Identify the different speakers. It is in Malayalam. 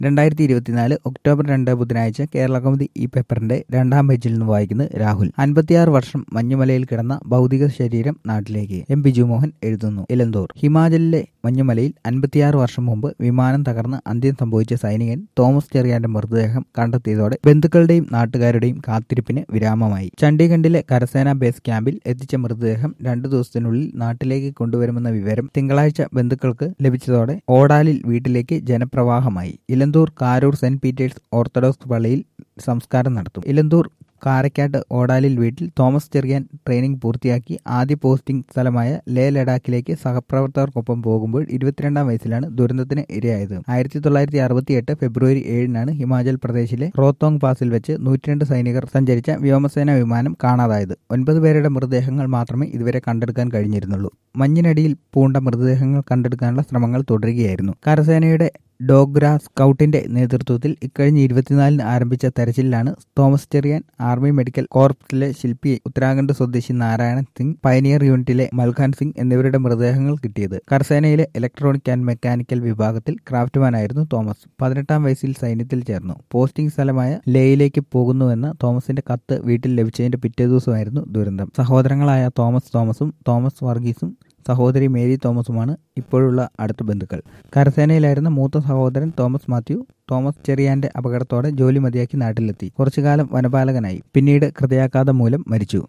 Speaker 1: രണ്ടായിരത്തി ഇരുപത്തിനാല് ഒക്ടോബർ രണ്ട് ബുധനാഴ്ച കേരള കൗമുദി ഈ പേപ്പറിന്റെ രണ്ടാം പേജിൽ നിന്ന് വായിക്കുന്നത് രാഹുൽ അൻപത്തിയാറ് വർഷം മഞ്ഞുമലയിൽ കിടന്ന ഭൗതിക ശരീരം നാട്ടിലേക്ക് എം ബിജു മോഹൻ എഴുതുന്നു ഇലന്തൂർ ഹിമാചലിലെ മഞ്ഞുമലയിൽ അൻപത്തിയാറ് വർഷം മുമ്പ് വിമാനം തകർന്ന് അന്ത്യം സംഭവിച്ച സൈനികൻ തോമസ് ചെറിയാന്റെ മൃതദേഹം കണ്ടെത്തിയതോടെ ബന്ധുക്കളുടെയും നാട്ടുകാരുടെയും കാത്തിരിപ്പിന് വിരാമമായി ചണ്ഡീഗഡിലെ കരസേനാ ബേസ് ക്യാമ്പിൽ എത്തിച്ച മൃതദേഹം രണ്ടു ദിവസത്തിനുള്ളിൽ നാട്ടിലേക്ക് കൊണ്ടുവരുമെന്ന വിവരം തിങ്കളാഴ്ച ബന്ധുക്കൾക്ക് ലഭിച്ചതോടെ ഓടാലിൽ വീട്ടിലേക്ക് ജനപ്രവാഹമായി Elanthoor Karoor saint Peter's orthodox പള്ളിയിൽ സംസ്കാരം നടത്തും ഇലന്തൂർ കാരക്കാട്ട് ഓടാലിൽ വീട്ടിൽ തോമസ് ചെറിയാൻ ട്രെയിനിംഗ് പൂർത്തിയാക്കി ആദ്യ പോസ്റ്റിംഗ് സ്ഥലമായ ലേ ലഡാക്കിലേക്ക് സഹപ്രവർത്തകർക്കൊപ്പം പോകുമ്പോൾ ഇരുപത്തിരണ്ടാം വയസ്സിലാണ് ദുരന്തത്തിന് ഇരയായത് ആയിരത്തി തൊള്ളായിരത്തി അറുപത്തിയെട്ട് ഫെബ്രുവരി ഏഴിനാണ് ഹിമാചൽ പ്രദേശിലെ റോത്തോങ് പാസിൽ വെച്ച് നൂറ്റിരണ്ട് സൈനികർ സഞ്ചരിച്ച വ്യോമസേന വിമാനം കാണാതായത് ഒൻപത് പേരുടെ മൃതദേഹങ്ങൾ മാത്രമേ ഇതുവരെ കണ്ടെടുക്കാൻ കഴിഞ്ഞിരുന്നുള്ളൂ മഞ്ഞിനടിയിൽ പൂണ്ട മൃതദേഹങ്ങൾ കണ്ടെടുക്കാനുള്ള ശ്രമങ്ങൾ തുടരുകയായിരുന്നു കരസേനയുടെ ഡോഗ്ര സ്കൗട്ടിന്റെ നേതൃത്വത്തിൽ ഇക്കഴിഞ്ഞ ഇരുപത്തിനാലിന് ആരംഭിച്ച തെരച്ചിലിലാണ് തോമസ് ചെറിയാൻ ആർമി മെഡിക്കൽ കോർപ്സിലെ ശില്പി ഉത്തരാഖണ്ഡ് സ്വദേശി നാരായണൻ സിംഗ് പയനിയർ യൂണിറ്റിലെ മൽഖാൻ സിംഗ് എന്നിവരുടെ മൃതദേഹങ്ങൾ കിട്ടിയത് കരസേനയിലെ ഇലക്ട്രോണിക് ആൻഡ് മെക്കാനിക്കൽ വിഭാഗത്തിൽ ക്രാഫ്റ്റ്മാനായിരുന്നു തോമസ് പതിനെട്ടാം വയസ്സിൽ സൈന്യത്തിൽ ചേർന്നു പോസ്റ്റിംഗ് സ്ഥലമായ ലേയിലേക്ക് പോകുന്നുവെന്ന തോമസിന്റെ കത്ത് വീട്ടിൽ ലഭിച്ചതിന്റെ പിറ്റേ ദിവസമായിരുന്നു ദുരന്തം സഹോദരങ്ങളായ തോമസ് തോമസും തോമസ് വർഗീസും സഹോദരി മേരി തോമസുമാണ് ഇപ്പോഴുള്ള അടുത്ത ബന്ധുക്കൾ കരസേനയിലായിരുന്ന മൂത്ത സഹോദരൻ തോമസ് മാത്യു തോമസ് ചെറിയാന്റെ അപകടത്തോടെ ജോലി മതിയാക്കി നാട്ടിലെത്തി കുറച്ചുകാലം വനപാലകനായി പിന്നീട് ഹൃദയാഘാതം മൂലം മരിച്ചു